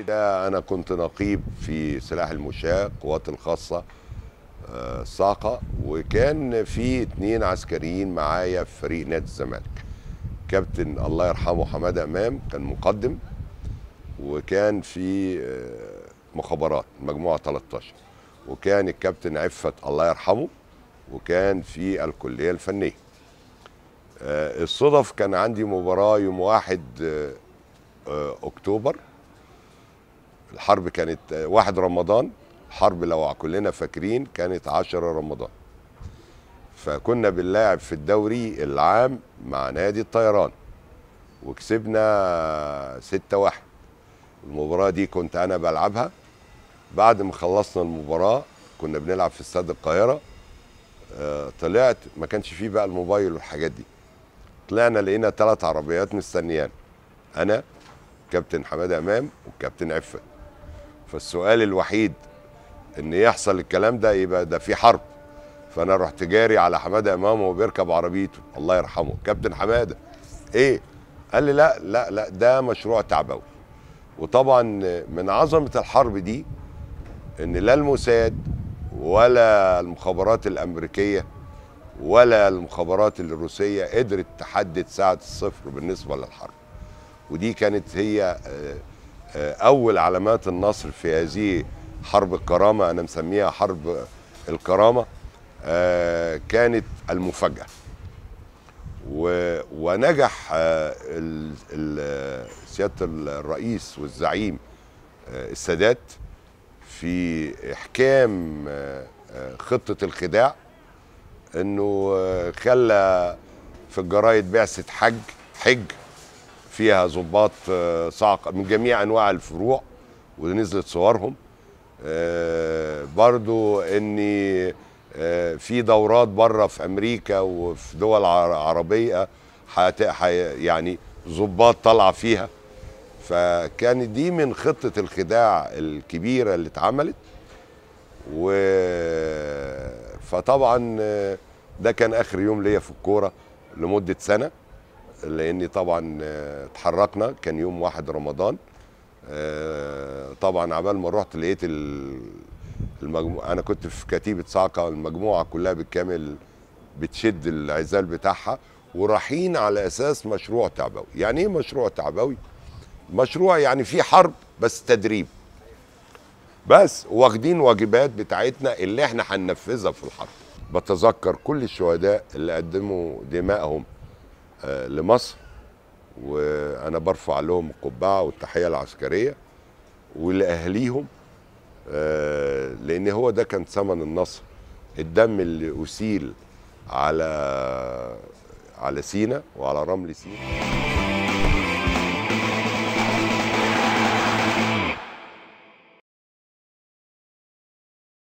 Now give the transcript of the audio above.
انا كنت نقيب في سلاح المشاة قوات الخاصه آه، الصاقه وكان في اتنين عسكريين معايا في فريق نادي الزمالك كابتن الله يرحمه حماده امام كان مقدم وكان في آه، مخابرات مجموعه 13 وكان الكابتن عفت الله يرحمه وكان في الكليه الفنيه آه، الصدف كان عندي مباراه يوم واحد آه، آه، اكتوبر الحرب كانت آه، واحد رمضان الحرب لو كلنا فاكرين كانت عشرة رمضان فكنا بنلاعب في الدوري العام مع نادي الطيران وكسبنا ستة واحد المباراة دي كنت أنا بلعبها بعد ما خلصنا المباراة كنا بنلعب في استاد القاهرة آه، طلعت ما كانش فيه بقى الموبايل والحاجات دي طلعنا لقينا ثلاث عربيات مستنيان أنا كابتن حماده امام والكابتن عفت فالسؤال الوحيد ان يحصل الكلام ده يبقى ده في حرب فانا رحت جاري على حماده امام وهو بيركب عربيته الله يرحمه كابتن حماده ايه قال لي لا لا لا ده مشروع تعبوي وطبعا من عظمه الحرب دي ان لا الموساد ولا المخابرات الامريكيه ولا المخابرات الروسيه قدرت تحدد ساعه الصفر بالنسبه للحرب ودي كانت هي آه، آه، اول علامات النصر في هذه حرب الكرامه انا مسميها حرب الكرامه آه، كانت المفاجاه و- ونجح آه، ال- ال- سياده الرئيس والزعيم آه، السادات في احكام آه، آه، خطه الخداع انه آه، خلى في الجرايد بعثه حج حج فيها ضباط آه، صعقه من جميع انواع الفروع ونزلت صورهم آه، برضو اني آه، في دورات بره في امريكا وفي دول عر- عربيه حت- حي- يعني ضباط طالعه فيها فكانت دي من خطه الخداع الكبيره اللي اتعملت و فطبعا آه، ده كان اخر يوم ليا في الكوره لمده سنه لاني طبعا آه، اتحركنا كان يوم واحد رمضان آه، طبعا عبال ما رحت لقيت ال- المجموعة انا كنت في كتيبه صعقه المجموعه كلها بالكامل بتشد العزال بتاعها ورايحين على اساس مشروع تعبوي يعني ايه مشروع تعبوي مشروع يعني في حرب بس تدريب بس واخدين واجبات بتاعتنا اللي احنا هننفذها في الحرب بتذكر كل الشهداء اللي قدموا دمائهم آه، لمصر وانا برفع لهم القبعه والتحيه العسكريه ولاهليهم آه، لان هو ده كان ثمن النصر الدم اللي اسيل على على سينا وعلى رمل سينا